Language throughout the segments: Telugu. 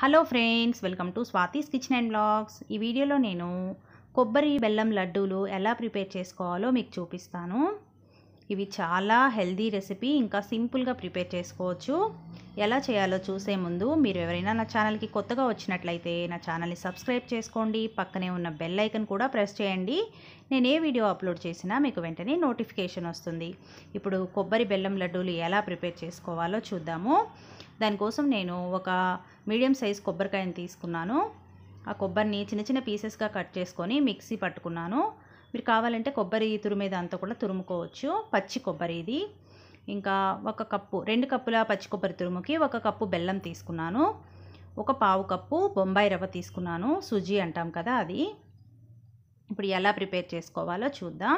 hello friends welcome to Swathi's kitchen and blogs ఈ వీడియోలో నేను కొబ్బరి బెల్లం లడ్డూలు ఎలా ప్రిపేర్ చేసుకోవాలో మీకు చూపిస్తాను ఇవి చాలా హెల్దీ రెసిపీ ఇంకా సింపుల్గా ప్రిపేర్ చేసుకోవచ్చు ఎలా చేయాలో చూసే ముందు మీరు ఎవరైనా నా ఛానల్కి కొత్తగా వచ్చినట్లయితే నా ఛానల్ని సబ్స్క్రైబ్ చేసుకోండి పక్కనే ఉన్న బెల్ ఐకన్ కూడా ప్రెస్ చేయండి నేను ఏ వీడియో అప్లోడ్ చేసినా మీకు వెంటనే నోటిఫికేషన్ వస్తుంది ఇప్పుడు కొబ్బరి బెల్లం లడ్డూలు ఎలా ప్రిపేర్ చేసుకోవాలో చూద్దాము దానికోసం నేను ఒక మీడియం సైజ్ కొబ్బరికాయని తీసుకున్నాను ఆ కొబ్బరిని చిన్న చిన్న పీసెస్గా కట్ చేసుకొని మిక్సీ పట్టుకున్నాను మీరు కావాలంటే కొబ్బరి తురిమేది అంతా కూడా తురుముకోవచ్చు పచ్చి కొబ్బరి ఇది ఇంకా ఒక కప్పు రెండు కప్పుల పచ్చి కొబ్బరి తురుముకి ఒక కప్పు బెల్లం తీసుకున్నాను ఒక పావు కప్పు బొంబాయి రవ్వ తీసుకున్నాను సుజీ అంటాం కదా అది ఇప్పుడు ఎలా ప్రిపేర్ చేసుకోవాలో చూద్దాం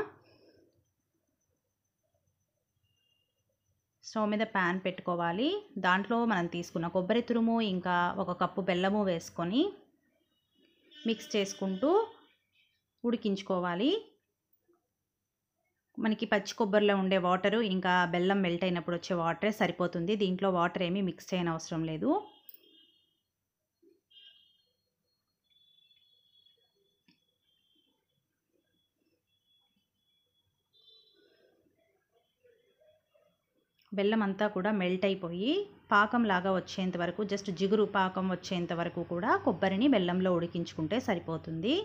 స్టవ్ మీద ప్యాన్ పెట్టుకోవాలి దాంట్లో మనం తీసుకున్న కొబ్బరి తురుము ఇంకా ఒక కప్పు బెల్లము వేసుకొని మిక్స్ చేసుకుంటూ ఉడికించుకోవాలి మనకి పచ్చి కొబ్బరిలో ఉండే వాటరు ఇంకా బెల్లం మెల్ట్ అయినప్పుడు వచ్చే వాటరే సరిపోతుంది దీంట్లో వాటర్ ఏమీ మిక్స్ చేయని అవసరం లేదు బెల్లం అంతా కూడా మెల్ట్ అయిపోయి పాకం లాగా వచ్చేంత వరకు జస్ట్ జిగురు పాకం వచ్చేంత వరకు కూడా కొబ్బరిని బెల్లంలో ఉడికించుకుంటే సరిపోతుంది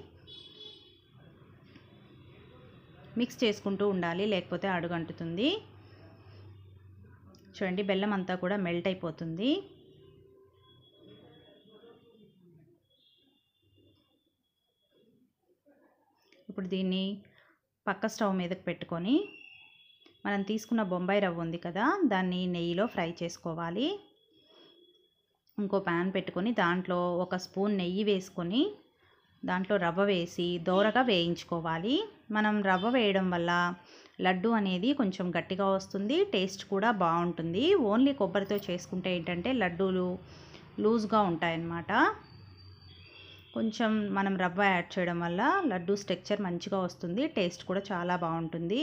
మిక్స్ చేసుకుంటూ ఉండాలి లేకపోతే అడుగంటుతుంది చూడండి బెల్లం అంతా కూడా మెల్ట్ అయిపోతుంది ఇప్పుడు దీన్ని పక్క స్టవ్ మీదకి పెట్టుకొని మనం తీసుకున్న బొంబాయి రవ్వ ఉంది కదా దాన్ని నెయ్యిలో ఫ్రై చేసుకోవాలి ఇంకో ప్యాన్ పెట్టుకొని దాంట్లో ఒక స్పూన్ నెయ్యి వేసుకొని దాంట్లో రవ్వ వేసి దోరగా వేయించుకోవాలి మనం రవ్వ వేయడం వల్ల లడ్డు అనేది కొంచెం గట్టిగా వస్తుంది టేస్ట్ కూడా బాగుంటుంది ఓన్లీ కొబ్బరితో చేసుకుంటే ఏంటంటే లడ్డూలు లూజ్గా ఉంటాయన్నమాట కొంచెం మనం రవ్వ యాడ్ చేయడం వల్ల లడ్డు స్ట్రక్చర్ మంచిగా వస్తుంది టేస్ట్ కూడా చాలా బాగుంటుంది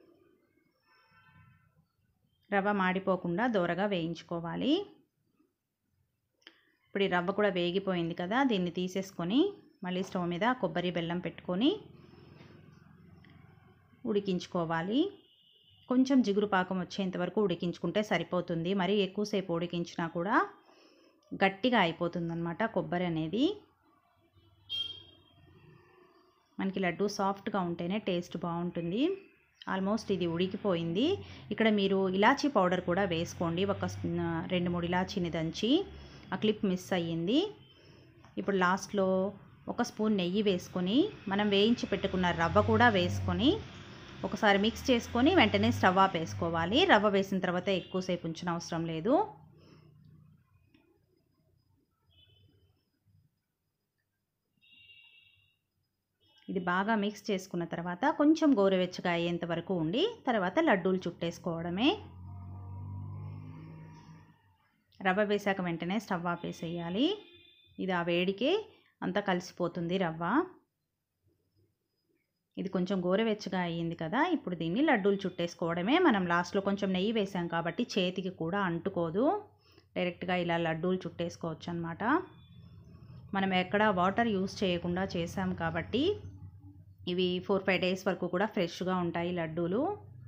రవ్వ మాడిపోకుండా దోరగా వేయించుకోవాలి ఇప్పుడు ఈ రవ్వ కూడా వేగిపోయింది కదా దీన్ని తీసేసుకొని మళ్ళీ స్టవ్ మీద కొబ్బరి బెల్లం పెట్టుకొని ఉడికించుకోవాలి కొంచెం జిగురు పాకం వచ్చేంత వరకు ఉడికించుకుంటే సరిపోతుంది మరి ఎక్కువసేపు ఉడికించినా కూడా గట్టిగా అయిపోతుంది అనమాట కొబ్బరి అనేది మనకి లడ్డు సాఫ్ట్గా ఉంటేనే టేస్ట్ బాగుంటుంది ఆల్మోస్ట్ ఇది ఉడికిపోయింది ఇక్కడ మీరు ఇలాచీ పౌడర్ కూడా వేసుకోండి ఒక రెండు మూడు ఇలాచీని దంచి ఆ క్లిప్ మిస్ అయ్యింది ఇప్పుడు లాస్ట్లో ఒక స్పూన్ నెయ్యి వేసుకొని మనం వేయించి పెట్టుకున్న రవ్వ కూడా వేసుకొని ఒకసారి మిక్స్ చేసుకొని వెంటనే స్టవ్ ఆఫ్ వేసుకోవాలి రవ్వ వేసిన తర్వాత ఎక్కువసేపు ఉంచిన అవసరం లేదు ఇది బాగా మిక్స్ చేసుకున్న తర్వాత కొంచెం గోరువెచ్చగా అయ్యేంత వరకు ఉండి తర్వాత లడ్డూలు చుట్టేసుకోవడమే రవ్వ వేసాక వెంటనే స్టవ్ ఆఫ్ వేసేయాలి ఇది ఆ వేడికే అంతా కలిసిపోతుంది రవ్వ ఇది కొంచెం గోరువెచ్చగా అయ్యింది కదా ఇప్పుడు దీన్ని లడ్డూలు చుట్టేసుకోవడమే మనం లాస్ట్లో కొంచెం నెయ్యి వేసాం కాబట్టి చేతికి కూడా అంటుకోదు డైరెక్ట్గా ఇలా లడ్డూలు చుట్టేసుకోవచ్చు అనమాట మనం ఎక్కడ వాటర్ యూస్ చేయకుండా చేసాం కాబట్టి ఇవి ఫోర్ ఫైవ్ డేస్ వరకు కూడా ఫ్రెష్గా ఉంటాయి లడ్డూలు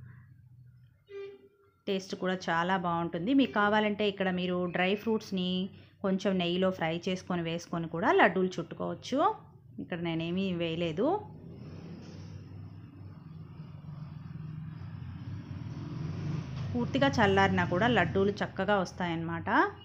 టేస్ట్ కూడా చాలా బాగుంటుంది మీకు కావాలంటే ఇక్కడ మీరు డ్రై ఫ్రూట్స్ని కొంచెం నెయ్యిలో ఫ్రై చేసుకొని వేసుకొని కూడా లడ్డూలు చుట్టుకోవచ్చు ఇక్కడ నేనేమీ వేయలేదు పూర్తిగా చల్లారినా కూడా లడ్డూలు చక్కగా వస్తాయన్నమాట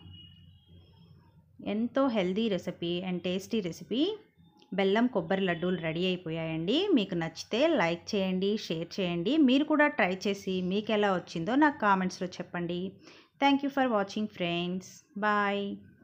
ఎంతో healthy recipe and tasty recipe బెల్లం కొబ్బరి లడ్డూలు రెడీ అయిపోయాయండి మీకు నచ్చితే లైక్ చేయండి షేర్ చేయండి మీరు కూడా ట్రై చేసి మీకు ఎలా వచ్చిందో నాకు కామెంట్స్లో చెప్పండి thank you for watching friends bye